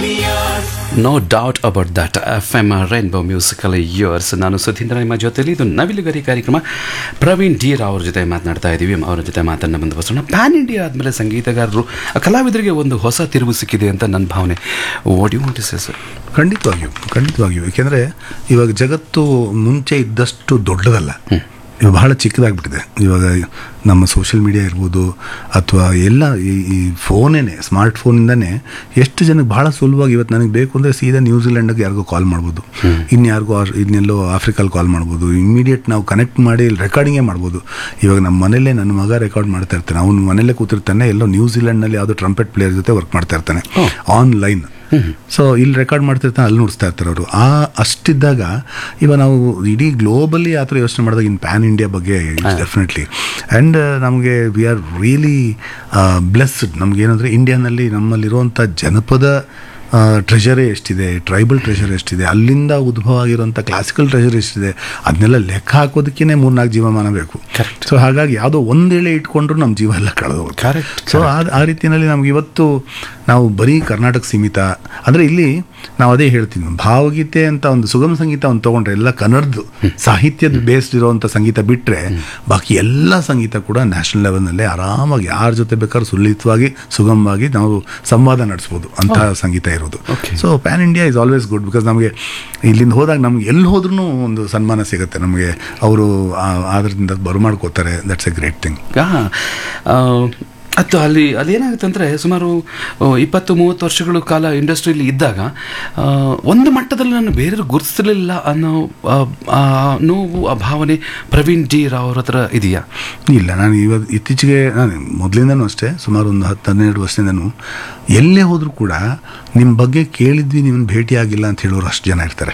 No doubt about that F M Rainbow musical years ನಾನು ಸುಧೀಂದ್ರ ನಿಮ್ಮ ಜೊತೆಲಿ ಇದು ನವಿಲುಗರಿ ಕಾರ್ಯಕ್ರಮ ಪ್ರವೀಣ್ ಡಿ ರಾವ್ ಅವ್ರ ಜೊತೆ ಮಾತನಾಡ್ತಾ ಇದ್ದೀವಿ ಅವ್ರ ಜೊತೆ ಮಾತನ್ನು ಮುಂದುವರಿಸೋಣ ಪ್ಯಾನ್ ಇಂಡಿಯಾ ಆದಮೇಲೆ ಸಂಗೀತಗಾರರು ಕಲಾವಿದರಿಗೆ ಒಂದು ಹೊಸ ತಿರುವು ಸಿಕ್ಕಿದೆ ಅಂತ ನನ್ನ ಭಾವನೆ what you want sir sir ಖಂಡಿತವಾಗಿಯೂ ಖಂಡಿತವಾಗಿಯೂ ಏಕೆಂದರೆ ಇವಾಗ ಜಗತ್ತು ಮುಂಚೆ ಇದ್ದಷ್ಟು ದೊಡ್ಡದಲ್ಲ ಇವಾಗ ಬಹಳ ಚಿಕ್ಕದಾಗ್ಬಿಟ್ಟಿದೆ ಇವಾಗ ನಮ್ಮ ಸೋಷಿಯಲ್ ಮೀಡಿಯಾ ಇರ್ಬೋದು ಅಥವಾ ಎಲ್ಲ ಈ ಈ ಫೋನೇನೆ ಸ್ಮಾರ್ಟ್ ಫೋನಿಂದನೇ ಎಷ್ಟು ಜನಕ್ಕೆ ಬಹಳ ಸುಲಭವಾಗಿ ಇವತ್ತು ನನಗೆ ಬೇಕು ಅಂದರೆ ಸೀದಾ ನ್ಯೂಜಿಲೆಂಡ್ಗೆ ಯಾರಿಗೋ ಕಾಲ್ ಮಾಡ್ಬೋದು ಇನ್ಯಾರಿಗೋ ಆ- ಇನ್ನೆಲ್ಲೋ ಆಫ್ರಿಕಲ್ಲಿ ಕಾಲ್ ಮಾಡ್ಬೋದು ಇಮಿಡಿಯೇಟ್ ನಾವು ಕನೆಕ್ಟ್ ಮಾಡಿ ರೆಕಾರ್ಡಿಂಗೇ ಮಾಡ್ಬೋದು ಇವಾಗ ನಮ್ಮ ಮನೇಲೇ ನನ್ನ ಮಗ ರೆಕಾರ್ಡ್ ಮಾಡ್ತಾ ಇರ್ತಾನೆ ಅವ್ನು ಮನೇಲೇ ಕೂತಿರ್ತಾನೆ ಎಲ್ಲೋ ನ್ಯೂಜಿಲೆಂಡ್ನಲ್ಲಿ ಯಾವುದೋ ಟ್ರಂಪೆಟ್ ಪ್ಲೇಯರ್ ಜೊತೆ ವರ್ಕ್ ಮಾಡ್ತಾ ಇರ್ತಾನೆ ಆನ್ಲೈನ್ ಸೊ ಇಲ್ಲಿ ರೆಕಾರ್ಡ್ ಮಾಡ್ತಿರ್ತಾನೆ ಅಲ್ಲಿ ನೋಡಿಸ್ತಾ ಇರ್ತಾರೆ ಅವರು ಆ ಅಷ್ಟಿದ್ದಾಗ ಇವಾಗ ನಾವು ಇಡೀ ಗ್ಲೋಬಲಿ ಆ ಥರ ಯೋಚನೆ ಮಾಡಿದಾಗ ಇನ್ ಪ್ಯಾನ್ ಇಂಡಿಯಾ ಬಗ್ಗೆ ಡೆಫಿನೆಟ್ಲಿ ಆ್ಯಂಡ್ ನಮಗೆ ವಿ ಆರ್ ರಿಯಲಿ ಬ್ಲೆಸ್ಡ್ ನಮಗೇನಂದರೆ ಇಂಡಿಯಾನಲ್ಲಿ ನಮ್ಮಲ್ಲಿರುವಂಥ ಜನಪದ ಟ್ರೆಷರೇ ಎಷ್ಟಿದೆ ಟ್ರೈಬಲ್ ಟ್ರೆಷರ್ ಎಷ್ಟಿದೆ ಅಲ್ಲಿಂದ ಉದ್ಭವ ಆಗಿರುವಂಥ ಕ್ಲಾಸಿಕಲ್ ಟ್ರೆಷರ್ ಎಷ್ಟಿದೆ ಅದನ್ನೆಲ್ಲ ಲೆಕ್ಕ ಹಾಕೋದಕ್ಕೇ ಮೂರ್ನಾಲ್ಕು ಜೀವಮಾನ ಬೇಕು Correct. ಸೊ ಹಾಗಾಗಿ ಯಾವುದೋ ಒಂದೇಳೆ ಇಟ್ಕೊಂಡ್ರು ನಮ್ಮ ಜೀವ ಎಲ್ಲ ಕಳೆದು ಹೋಗುತ್ತೆ Correct, ಸೊ ಆ ಆ ರೀತಿಯಲ್ಲಿ ನಮ್ಗೆ ಇವತ್ತು ನಾವು ಬರೀ ಕರ್ನಾಟಕ ಸೀಮಿತ ಅಂದರೆ ಇಲ್ಲಿ ನಾವು ಅದೇ ಹೇಳ್ತೀವಿ ಭಾವಗೀತೆ ಅಂತ ಒಂದು ಸುಗಮ ಸಂಗೀತ ಒಂದು ತೊಗೊಂಡ್ರೆ ಎಲ್ಲ ಕನ್ನಡದ್ದು ಸಾಹಿತ್ಯದ ಬೇಸ್ಡ್ ಇರೋವಂಥ ಸಂಗೀತ ಬಿಟ್ಟರೆ ಬಾಕಿ ಎಲ್ಲ ಸಂಗೀತ ಕೂಡ ನ್ಯಾಷನಲ್ ಲೆವೆಲ್ನಲ್ಲೇ ಆರಾಮಾಗಿ ಯಾರ ಜೊತೆ ಬೇಕಾದ್ರೂ ಸುಲಿತವಾಗಿ ಸುಗಮವಾಗಿ ನಾವು ಸಂವಾದ ನಡೆಸ್ಬೋದು ಅಂತಹ ಸಂಗೀತ ಇರೋದು Okay. So pan India is always good because ನಮಗೆ ಇಲ್ಲಿಂದ ಹೋದಾಗ ನಮ್ಗೆ ಎಲ್ಲಿ ಹೋದ್ರೂ ಒಂದು ಸನ್ಮಾನ ಸಿಗುತ್ತೆ ನಮಗೆ ಅವರು ಅದರಿಂದ ಬರಮಾಡ್ಕೋತಾರೆ ದಟ್ಸ್ ಎ ಗ್ರೇಟ್ ಥಿಂಗ್ ಅದು ಅಲ್ಲಿ ಅಲ್ಲಿ ಏನಾಗುತ್ತೆ ಅಂದರೆ ಸುಮಾರು ಆ, ಇಪ್ಪತ್ತು ಮೂವತ್ತು ವರ್ಷಗಳ ಕಾಲ ಇಂಡಸ್ಟ್ರಿಯಲ್ಲಿ ಇದ್ದಾಗ ಆ, ಒಂದು ಮಟ್ಟದಲ್ಲಿ ನಾನು ಬೇರೆಯವ್ರು ಗುರುತಿಸಲಿಲ್ಲ ಅನ್ನೋ ಆ, ಆ ನೋವು ಆ ಭಾವನೆ ಪ್ರವೀಣ್ ಡಿ ರಾವ್ ಅವ್ರ ಹತ್ರ ಇದೆಯಾ ಇಲ್ಲ ನಾನು ಇವಾಗ ಇತ್ತೀಚೆಗೆ ನಾನು ಮೊದಲಿಂದನೂ ಅಷ್ಟೇ ಸುಮಾರು ಒಂದು ಹತ್ತು ಹನ್ನೆರಡು ವರ್ಷದಿಂದನೂ ಎಲ್ಲೇ ಹೋದರೂ ಕೂಡ ನಿಮ್ಮ ಬಗ್ಗೆ ಕೇಳಿದ್ವಿ ನಿಮ್ಮನ್ನು ಭೇಟಿ ಆಗಿಲ್ಲ ಅಂತ ಹೇಳೋರು ಅಷ್ಟು ಜನ ಇರ್ತಾರೆ